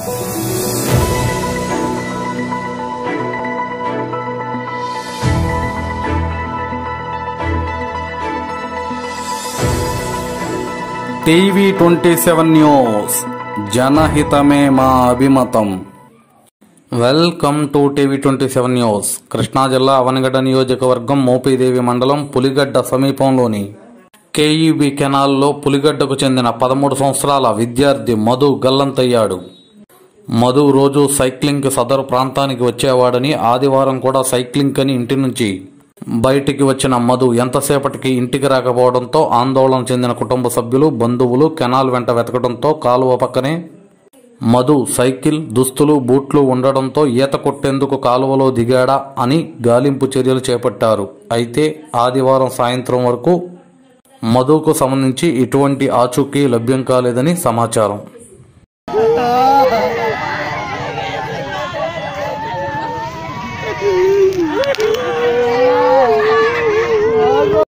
TV twenty seven news జనహితమే మా అభిమతం welcome to TV twenty seven news Krishna జిల్లా అవనగడ్డ నియోజకవర్గం మోపిదేవి మండలం పులిగడ్డ సమీపంలోని కేఈబి కెనాల్లో పులిగడ్డకు చెందిన పదమూడు సంవత్సరాల విద్యార్థి మధు గల్లంతయ్యాడు మధు రోజు సైక్లింగ్ సదరు ప్రాంతానికి వచ్చేవాడని ఆదివారం కూడా సైక్లింగ్ అని ఇంటి నుంచి బయటికి వచ్చిన మధు ఎంతసేపటికి ఇంటికి రాకపోవడంతో ఆందోళన చెందిన కుటుంబ సభ్యులు బంధువులు కెనాల్ వెంట వెతకడంతో కాలువ పక్కనే మధు సైకిల్ దుస్తులు బూట్లు ఉండడంతో ఈత కొట్టేందుకు కాలువలో దిగాడా అని గాలింపు చర్యలు చేపట్టారు అయితే ఆదివారం సాయంత్రం వరకు మధుకు సంబంధించి ఎటువంటి ఆచూకీ లభ్యం కాలేదని సమాచారం ఆ